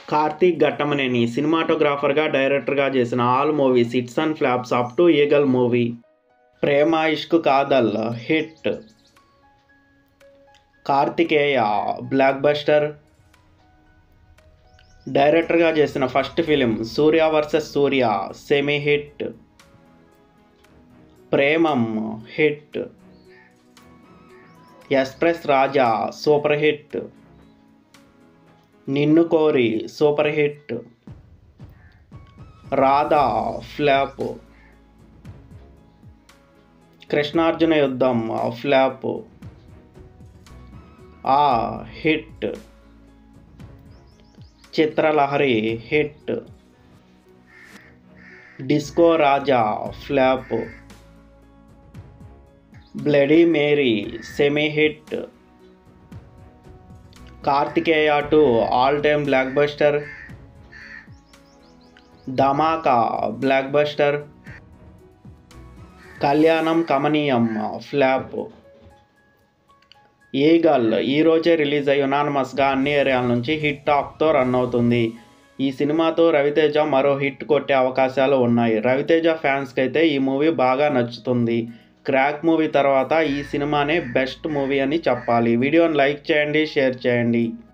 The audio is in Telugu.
కార్తీక్ ఘట్టమనేని సినిమాటోగ్రాఫర్గా డైరెక్టర్గా చేసిన all movies hits and flops up to Eagle movie Prema Ishq Kadhal hit Karthikeya blockbuster డైరెక్టర్గా చేసిన first film Surya versus Surya semi hit Premam hit Express Raja super hit Ninnu Kori super hit Radha flop Krishnarjuna Yuddham flop ఆ hit Chitralahari hit Disco Raja flop Bloody Mary semi hit Karthikeya two all time blockbuster Dhamaka blockbuster Kalyanam Kamaniyam flop eagle ఈరోజే రిలీజ్ అయ్యి యునానమస్గా అన్ని ఏరియాల నుంచి హిట్ టాక్తో రన్ అవుతుంది ఈ సినిమాతో రవితేజ మరో హిట్ కొట్టే అవకాశాలు ఉన్నాయి రవితేజ ఫ్యాన్స్కి అయితే ఈ మూవీ బాగా నచ్చుతుంది క్రాక్ మూవీ తర్వాత ఈ సినిమానే బెస్ట్ మూవీ అని చెప్పాలి వీడియోని లైక్ చేయండి షేర్ చేయండి